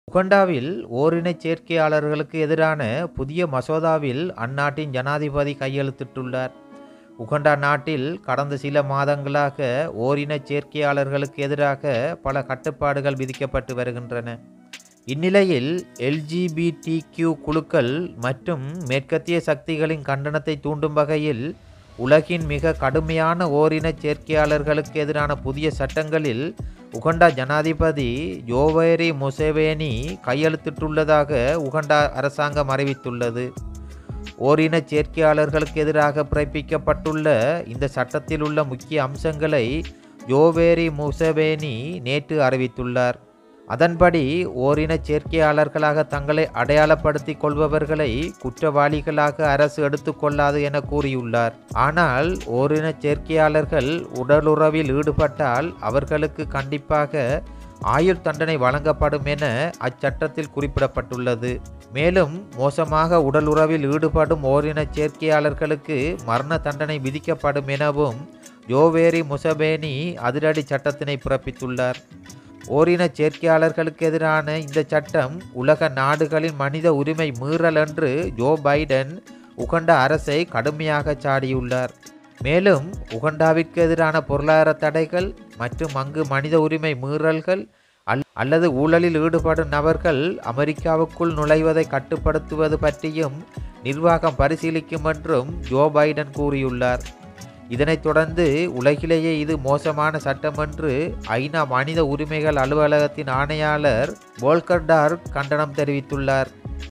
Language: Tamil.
உகண்டாவில் ஓரினச் சேர்க்கையாளர்களுக்கு எதிரான புதிய மசோதாவில் அந்நாட்டின் ஜனாதிபதி கையெழுத்திட்டுள்ளார் உகண்டா நாட்டில் கடந்த சில மாதங்களாக ஓரினச் சேர்க்கையாளர்களுக்கு எதிராக பல கட்டுப்பாடுகள் விதிக்கப்பட்டு வருகின்றன இந்நிலையில் எல்ஜிபிடிக்யூ குழுக்கள் மற்றும் மேற்கத்திய சக்திகளின் கண்டனத்தை தூண்டும் வகையில் உலகின் மிக கடுமையான ஓரினச் சேர்க்கையாளர்களுக்கு எதிரான புதிய சட்டங்களில் உகண்டா ஜனாதிபதி யோவேரி முசேவேனி கையெழுத்திட்டுள்ளதாக உகண்டா அரசாங்கம் அறிவித்துள்ளது ஓரினச் சேர்க்கையாளர்களுக்கு எதிராக பிறப்பிக்கப்பட்டுள்ள இந்த சட்டத்தில் உள்ள முக்கிய அம்சங்களை யோவேரி முசவேனி நேற்று அறிவித்துள்ளார் அதன்படி ஓரினச் சேர்க்கையாளர்களாக தங்களை அடையாளப்படுத்திக் கொள்பவர்களை குற்றவாளிகளாக அரசு எடுத்துக்கொள்ளாது என கூறியுள்ளார் ஆனால் ஓரினச் சேர்க்கையாளர்கள் உடலுறவில் ஈடுபட்டால் அவர்களுக்கு கண்டிப்பாக ஆயுள் தண்டனை வழங்கப்படும் என அச்சட்டத்தில் குறிப்பிடப்பட்டுள்ளது மேலும் மோசமாக உடலுறவில் ஈடுபடும் ஓரினச் சேர்க்கையாளர்களுக்கு மரண தண்டனை விதிக்கப்படும் எனவும் ஜோவேரி முசபேனி அதிரடி சட்டத்தினை பிறப்பித்துள்ளார் ஓரினச் சேர்க்கையாளர்களுக்கு எதிரான இந்த சட்டம் உலக நாடுகளின் மனித உரிமை மீறல் என்று ஜோ பைடன் உகண்டா அரசை கடுமையாக சாடியுள்ளார் மேலும் உகண்டாவிற்கு எதிரான பொருளாதார தடைகள் மற்றும் அங்கு மனித உரிமை மீறல்கள் அல் அல்லது ஊழலில் ஈடுபடும் நபர்கள் அமெரிக்காவுக்குள் நுழைவதை கட்டுப்படுத்துவது பற்றியும் நிர்வாகம் பரிசீலிக்கும் என்றும் ஜோ பைடன் கூறியுள்ளார் இதனைத் தொடர்ந்து உலகிலேயே இது மோசமான சட்டம் என்று ஐநா மனித உரிமைகள் அலுவலகத்தின் ஆணையாளர் போல்கர் டார்க் கண்டனம் தெரிவித்துள்ளார்